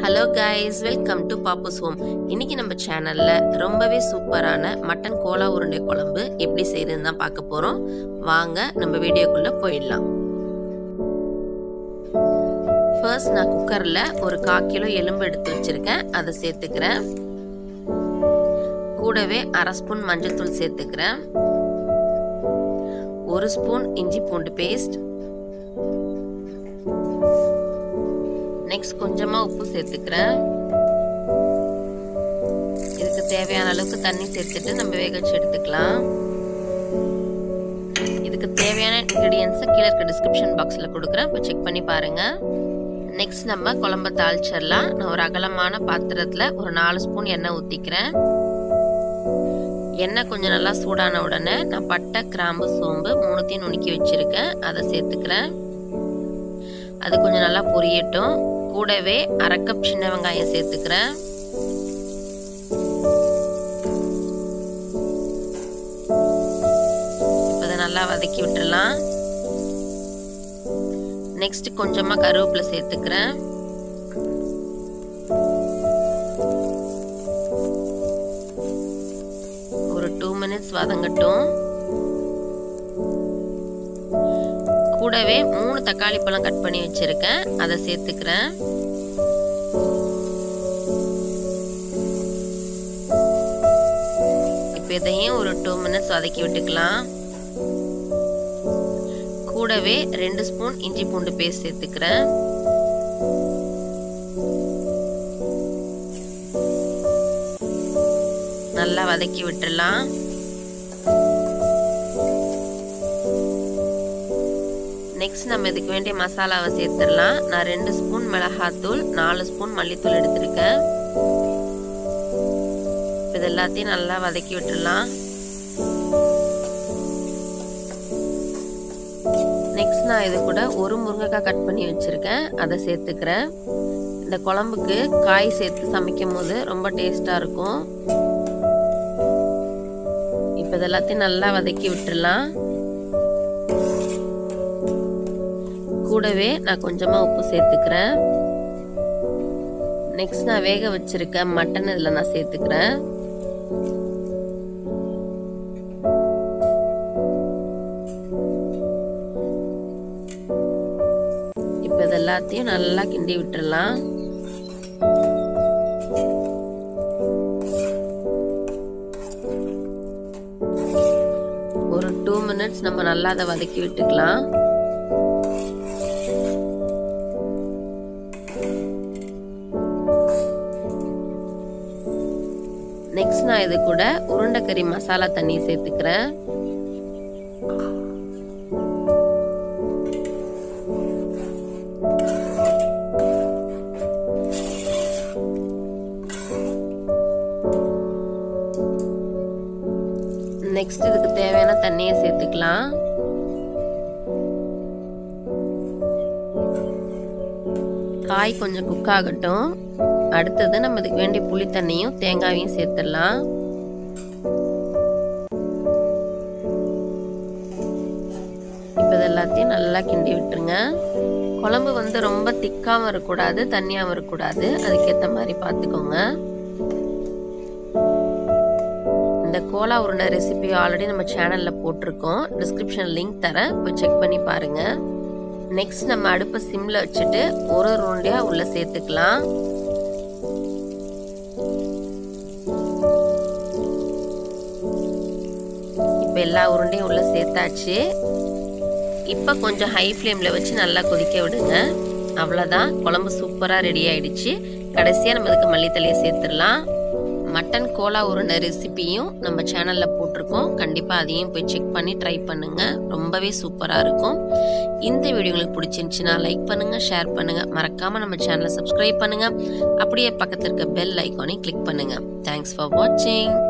hello guys welcome to Pappu's home இன்னைக்கு நம்ம சேனல்ல ரொம்பவே சூப்பரான மட்டன் கோலா உருண்டை குழம்பு எப்படி செய்யறதுன்னு தான் பார்க்க போறோம் வாங்க நம்ம வீடியோக்குள்ள போயிடலாம் ஃபர்ஸ்ட் நான் குக்கரில் ஒரு கால் கிலோ எலும்பு எடுத்து வச்சிருக்கேன் அதை சேர்த்துக்கிறேன் கூடவே அரை ஸ்பூன் மஞ்சள்தூள் சேர்த்துக்கிறேன் ஒரு ஸ்பூன் இஞ்சி பூண்டு பேஸ்ட் நெக்ஸ்ட் கொஞ்சமாக உப்பு சேர்த்துக்கிறேன் இதுக்கு தேவையான அளவுக்கு தண்ணி சேர்த்துட்டு நம்ம வேக வச்சு எடுத்துக்கலாம் இதுக்கு தேவையான இன்க்ரீடியன்ஸை கீழே இருக்க டிஸ்கிரிப்ஷன் பாக்ஸில் கொடுக்குறேன் இப்போ செக் பண்ணி பாருங்கள் நெக்ஸ்ட் நம்ம குழம்ப தாளிச்சிடலாம் நான் ஒரு அகலமான பாத்திரத்தில் ஒரு நாலு ஸ்பூன் எண்ணெய் ஊற்றிக்கிறேன் எண்ணெய் கொஞ்சம் நல்லா சூடான உடனே நான் பட்டை கிராம்பு சோம்பு மூணுத்தையும் நுணுக்கி வச்சுருக்கேன் அதை சேர்த்துக்கிறேன் அது கொஞ்சம் நல்லா பொரியட்டும் கூடவே அரை கப் சின்ன வெங்காயம் சேர்த்துக்கிறேன் அதை நல்லா வதக்கி விட்டுடலாம் நெக்ஸ்ட் கொஞ்சமா கருவேப்பிலை சேர்த்துக்கிறேன் ஒரு டூ மினிட்ஸ் வதங்கட்டும் கூடவே மூணு தக்காளி பழம் கட் பண்ணி வச்சிருக்கேன் அதை சேர்த்துக்கிறேன் இப்போ இதையும் ஒரு டூ மினிட்ஸ் வதக்கி விட்டுக்கலாம் கூடவே ரெண்டு ஸ்பூன் இஞ்சி பூண்டு பேஸ்ட் சேர்த்துக்கிறேன் நல்லா வதக்கி விட்டுடலாம் நெக்ஸ்ட் நம்ம இதுக்கு வேண்டிய மசாலாவை சேர்த்துடலாம் நான் ரெண்டு ஸ்பூன் மிளகாத்தூள் நாலு ஸ்பூன் மல்லித்தூள் எடுத்திருக்கேன் இது எல்லாத்தையும் நல்லா வதக்கி விட்டுடலாம் நெக்ஸ்ட் நான் இது கூட ஒரு முருங்கைக்காய் கட் பண்ணி வச்சுருக்கேன் அதை சேர்த்துக்கிறேன் இந்த குழம்புக்கு காய் சேர்த்து சமைக்கும் போது ரொம்ப டேஸ்டாக இருக்கும் இப்போ இது எல்லாத்தையும் நல்லா வதக்கி விட்டுடலாம் கூடவே நான் கொஞ்சமாக உப்பு சேர்த்துக்கிறேன் நெக்ஸ்ட் நான் வேக வச்சிருக்க மட்டன் இதில் நான் சேர்த்துக்கிறேன் இப்போ இது எல்லாத்தையும் நல்லா கிண்டி விட்டுடலாம் ஒரு டூ மினிட்ஸ் நம்ம நல்லா அதை வதக்கி விட்டுக்கலாம் நெக்ஸ்ட் நான் இது கூட உருண்டைக்கறி மசாலா தண்ணி சேர்த்துக்கிறேன் நெக்ஸ்ட் இதுக்கு தேவையான தண்ணியை சேர்த்துக்கலாம் காய் கொஞ்சம் குக் ஆகட்டும் அடுத்தது நம்ம இதுக்கு வேண்டிய புளி தண்ணியும் தேங்காயும் சேர்த்துடலாம் இப்போ இது எல்லாத்தையும் நல்லா கிண்டி விட்டுருங்க குழம்பு வந்து ரொம்ப திக்காகவும் இருக்கக்கூடாது தண்ணியாகவும் இருக்கக்கூடாது அதுக்கேற்ற மாதிரி பார்த்துக்கோங்க இந்த கோலா உருண்டை ரெசிபி ஆல்ரெடி நம்ம சேனலில் போட்டிருக்கோம் டிஸ்கிரிப்ஷன் லிங்க் தரேன் போய் செக் பண்ணி பாருங்கள் நெக்ஸ்ட் நம்ம அடுப்பை சிம்மில் வச்சுட்டு ஒரு ஒரு உருண்டையாக உள்ளே சேர்த்துக்கலாம் இப்போ எல்லா உருண்டையும் உள்ளே சேர்த்தாச்சு இப்போ கொஞ்சம் ஹை ஃப்ளேமில் வச்சு நல்லா கொதிக்க விடுங்க அவ்வளோதான் குழம்பு சூப்பராக ரெடி ஆயிடுச்சு கடைசியாக நம்ம இதுக்கு மல்லித்தலையை சேர்த்துடலாம் மட்டன் கோலா உருண்டை ரெசிபியும் நம்ம சேனலில் போட்டிருக்கோம் கண்டிப்பாக அதையும் போய் செக் பண்ணி ட்ரை பண்ணுங்கள் ரொம்பவே சூப்பராக இருக்கும் இந்த வீடியோ உங்களுக்கு பிடிச்சிருந்துச்சுன்னா லைக் பண்ணுங்கள் ஷேர் பண்ணுங்கள் மறக்காமல் நம்ம சேனலை சப்ஸ்கிரைப் பண்ணுங்கள் அப்படியே பக்கத்தில் இருக்க பெல் ஐக்கானையும் கிளிக் பண்ணுங்கள் தேங்க்ஸ் ஃபார் வாட்சிங்